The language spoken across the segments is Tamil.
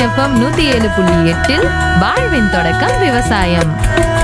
எஃப்எம் நூத்தி ஏழு புள்ளி எட்டில் வாழ்வின் தொடக்கம் விவசாயம்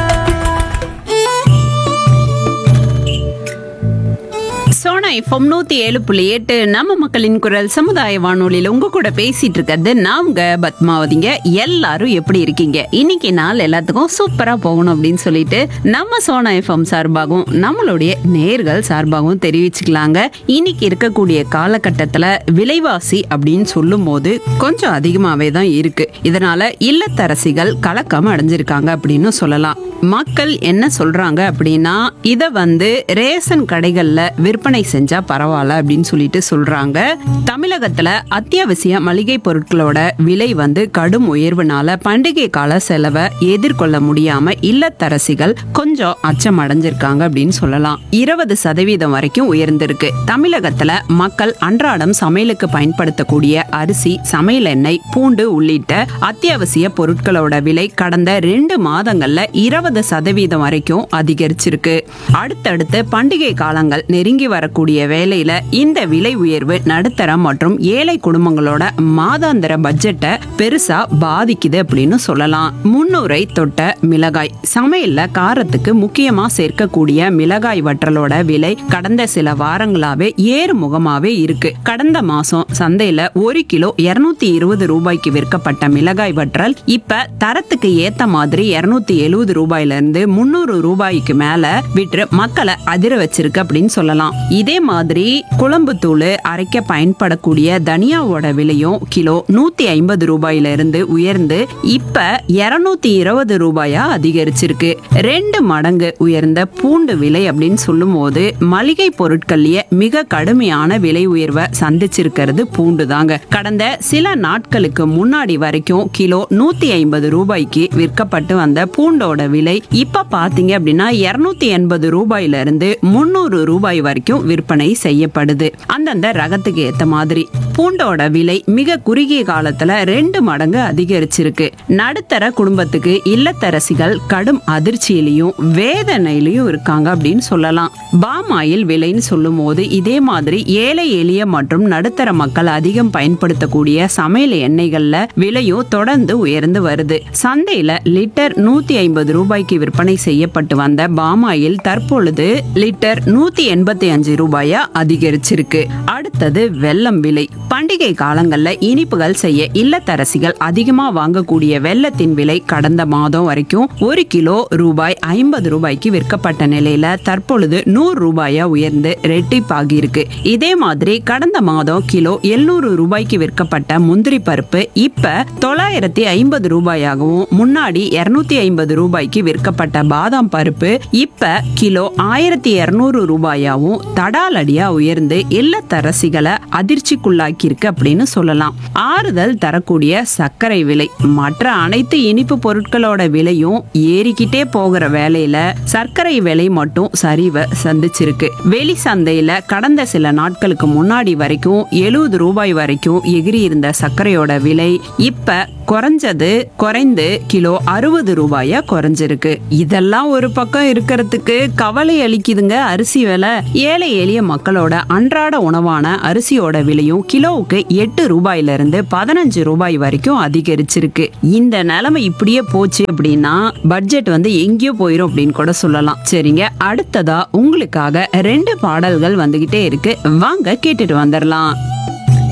சோனா எஃப்எம் நூத்தி ஏழு புள்ளி எட்டு நம்ம மக்களின் குரல் சமுதாய வானொலியில உங்க கூட பேசிட்டு இருக்கிறது நான் உங்க பத்மாவதிங்க எல்லாரும் எப்படி இருக்கீங்க இன்னைக்கு நாள் எல்லாத்துக்கும் சூப்பரா போகணும் அப்படின்னு சொல்லிட்டு நம்ம சோனா எஃப்எம் சார்பாகவும் நம்மளுடைய நேர்கள் சார்பாகவும் தெரிவிச்சுக்கலாங்க இன்னைக்கு இருக்கக்கூடிய காலகட்டத்துல விலைவாசி அப்படின்னு சொல்லும் போது கொஞ்சம் அதிகமாவே தான் இருக்கு இதனால இல்லத்தரசிகள் கலக்கம் அடைஞ்சிருக்காங்க அப்படின்னு சொல்லலாம் மக்கள் என்ன சொல்றாங்க அப்படின்னா இத வந்து ரேஷன் கடைகள்ல விற்பனை செஞ்சா பரவாயில்ல அப்படின்னு சொல்லிட்டு சொல்றாங்க தமிழகத்துல அத்தியாவசிய மளிகை பொருட்களோட விலை வந்து கடும் உயர்வுனால பண்டிகை கால செலவை எதிர்கொள்ள முடியாம இல்லத்தரசிகள் கொஞ்சம் அச்சம் அடைஞ்சிருக்காங்க அப்படின்னு சொல்லலாம் இருபது சதவீதம் வரைக்கும் உயர்ந்திருக்கு தமிழகத்துல மக்கள் அன்றாடம் சமையலுக்கு பயன்படுத்தக்கூடிய அரிசி சமையல் எண்ணெய் பூண்டு உள்ளிட்ட அத்தியாவசிய பொருட்களோட விலை கடந்த ரெண்டு மாதங்கள்ல இருபது சதவீதம் வரைக்கும் அதிகரிச்சிருக்கு அடுத்தடுத்து பண்டிகை காலங்கள் நெருங்கி வரக்கூடிய வேளையில இந்த விலை உயர்வு நடுத்தர மற்றும் ஏழை குடும்பங்களோட மாதாந்திர பட்ஜெட்டை பெருசா பாதிக்குது அப்படின்னு சொல்லலாம் முன்னூரை தொட்ட மிளகாய் சமையல்ல காரத்துக்கு முக்கியமா சேர்க்கக்கூடிய மிளகாய் வற்றலோட விலை கடந்த சில வாரங்களாவே ஏறுமுகமாவே இருக்கு கடந்த மாசம் சந்தையில ஒரு கிலோ இருநூத்தி இருபது ரூபாய்க்கு விற்கப்பட்ட மிளகாய் வற்றல் இப்ப தரத்துக்கு ஏத்த மாதிரி இருநூத்தி எழுபது ரூபாயில இருந்து முன்னூறு ரூபாய்க்கு மேல விற்று மக்களை அதிர வச்சிருக்கு அப்படின்னு சொல்லலாம் இதே மாதிரி குழம்பு தூள் அரைக்க பயன்படக்கூடிய தனியாவோட விலையும் கிலோ நூத்தி ஐம்பது ரூபாயில இருந்து உயர்ந்து இப்ப இருநூத்தி இருபது ரூபாயா அதிகரிச்சிருக்கு ரெண்டு மடங்கு உயர்ந்த பூண்டு விலை அப்படின்னு சொல்லும் போது மளிகை பொருட்கள்லயே மிக கடுமையான விலை உயர்வை சந்திச்சிருக்கிறது பூண்டு தாங்க கடந்த சில நாட்களுக்கு முன்னாடி வரைக்கும் கிலோ நூத்தி ஐம்பது ரூபாய்க்கு விற்கப்பட்டு வந்த பூண்டோட விலை இப்ப பாத்தீங்க அப்படின்னா இருநூத்தி எண்பது ரூபாயில இருந்து முன்னூறு ரூபாய் வரைக்கும் விற்பனை செய்யப்படுது அந்தந்த ரகத்துக்கு ஏத்த மாதிரி பூண்டோட விலை மிக குறுகிய காலத்துல ரெண்டு மடங்கு அதிகரிச்சிருக்கு நடுத்தர குடும்பத்துக்கு இல்லத்தரசிகள் கடும் அதிர்ச்சியிலையும் வேதனையிலையும் இருக்காங்க அப்படின்னு சொல்லலாம் பாம் ஆயில் விலைன்னு சொல்லும் போது இதே மாதிரி ஏழை எளிய மற்றும் நடுத்தர மக்கள் அதிகம் பயன்படுத்தக்கூடிய சமையல் எண்ணெய்கள்ல விலையும் தொடர்ந்து உயர்ந்து வருது சந்தையில லிட்டர் நூத்தி ஐம்பது ரூபாய்க்கு விற்பனை செய்யப்பட்டு வந்த பாம் ஆயில் தற்பொழுது லிட்டர் நூத்தி எண்பத்தி அஞ்சு ரூபாயா அதிகரிச்சிருக்கு அடுத்தது வெல்லம் விலை பண்டிகை காலங்கள்ல இனிப்புகள் செய்ய இல்லத்தரசிகள் அதிகமா வாங்கக்கூடிய வெல்லத்தின் விலை கடந்த மாதம் வரைக்கும் ஒரு கிலோ ரூபாய் ஐம்பது ரூபாய்க்கு விற்கப்பட்ட நிலையில தற்பொழுது நூறு ரூபாயா உயர்ந்து ரெட்டிப்பாகி இருக்கு இதே மாதிரி கடந்த மாதம் கிலோ எழுநூறு ரூபாய்க்கு விற்கப்பட்ட முந்திரி பருப்பு இப்ப தொள்ளாயிரத்தி ஐம்பது ரூபாயாகவும் முன்னாடி இருநூத்தி ஐம்பது ரூபாய்க்கு விற்கப்பட்ட பாதாம் பருப்பு இப்ப கிலோ ஆயிரத்தி இருநூறு ரூபாயாவும் தடாலடியா உயர்ந்து இல்லத்தரசிகளை அதிர்ச்சிக்குள்ளாக்கி இருக்கு அப்படின்னு சொல்லலாம் ஆறுதல் தரக்கூடிய சர்க்கரை விலை மற்ற அனைத்து இனிப்பு பொருட்களோட விலையும் ஏறிக்கிட்டே போகிற வேலையில சர்க்கரை விலை மட்டும் சரிவை சந்திச்சிருக்கு வெளி சந்தையில கடந்த சில நாட்களுக்கு முன்னாடி வரைக்கும் எழுபது ரூபாய் வரைக்கும் எகிரி இருந்த சர்க்கரையோட விலை இப்ப குறைஞ்சது குறைந்து கிலோ அறுபது ரூபாயா குறைஞ்சிருக்கு இதெல்லாம் ஒரு பக்கம் இருக்கிறதுக்கு கவலை அளிக்குதுங்க அரிசி விலை ஏழை எளிய மக்களோட அன்றாட உணவான அரிசியோட விலையும் கிலோவுக்கு எட்டு ரூபாயில இருந்து பதினஞ்சு ரூபாய் வரைக்கும் அதிகரிச்சிருக்கு இந்த நிலைமை இப்படியே போச்சு அப்படின்னா பட்ஜெட் வந்து எங்கேயோ போயிரும் அப்படின்னு கூட சொல்லலாம் சரிங்க அடுத்ததா உங்களுக்காக ரெண்டு பாடல்கள் வந்துகிட்டே இருக்கு வாங்க கேட்டுட்டு வந்துடலாம்